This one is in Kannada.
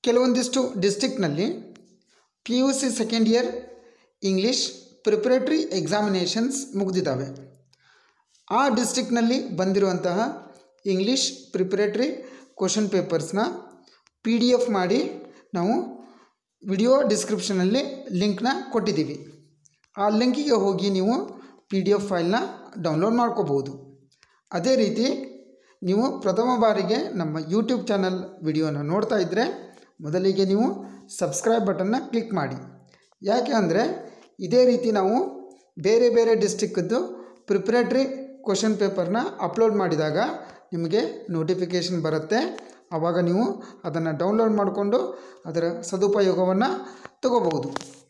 ಕೆಲವೊಂದಿಷ್ಟು ಡಿಸ್ಟಿಕ್ನಲ್ಲಿ P U C second year English preparatory examinations ಮುಗಿದಿದ್ದಾವೆ ಆ ಡಿಸ್ಟಿಕ್ನಲ್ಲಿ ಬಂದಿರುವಂತಹ ಇಂಗ್ಲೀಷ್ ಪ್ರಿಪ್ರೇಟ್ರಿ ಕ್ವಶನ್ ಪೇಪರ್ಸ್ನ ಪಿ ಡಿ ಎಫ್ ಮಾಡಿ ನಾವು ವಿಡಿಯೋ ಡಿಸ್ಕ್ರಿಪ್ಷನಲ್ಲಿ ಲಿಂಕ್ನ ಕೊಟ್ಟಿದ್ದೀವಿ ಆ ಲಿಂಕಿಗೆ ಹೋಗಿ ನೀವು ಪಿ ಡಿ ಎಫ್ ಫೈಲ್ನ ಡೌನ್ಲೋಡ್ ಮಾಡ್ಕೋಬೋದು ಅದೇ ರೀತಿ ನೀವು ಪ್ರಥಮ ಬಾರಿಗೆ ನಮ್ಮ ಯೂಟ್ಯೂಬ್ ಚಾನಲ್ ವಿಡಿಯೋನ ನೋಡ್ತಾ ಇದ್ದರೆ ಮೊದಲಿಗೆ ನೀವು ಸಬ್ಸ್ಕ್ರೈಬ್ ಬಟನ್ನ ಕ್ಲಿಕ್ ಮಾಡಿ ಯಾಕೆ ಅಂದರೆ ಇದೇ ರೀತಿ ನಾವು ಬೇರೆ ಬೇರೆ ಡಿಸ್ಟಿಕ್ಕದ್ದು ಪ್ರಿಪ್ರೇಟ್ರಿ ಕ್ವಶನ್ ಪೇಪರ್ನ ಅಪ್ಲೋಡ್ ಮಾಡಿದಾಗ ನಿಮಗೆ ನೋಟಿಫಿಕೇಷನ್ ಬರುತ್ತೆ ಆವಾಗ ನೀವು ಅದನ್ನು ಡೌನ್ಲೋಡ್ ಮಾಡಿಕೊಂಡು ಅದರ ಸದುಪಯೋಗವನ್ನು ತಗೋಬಹುದು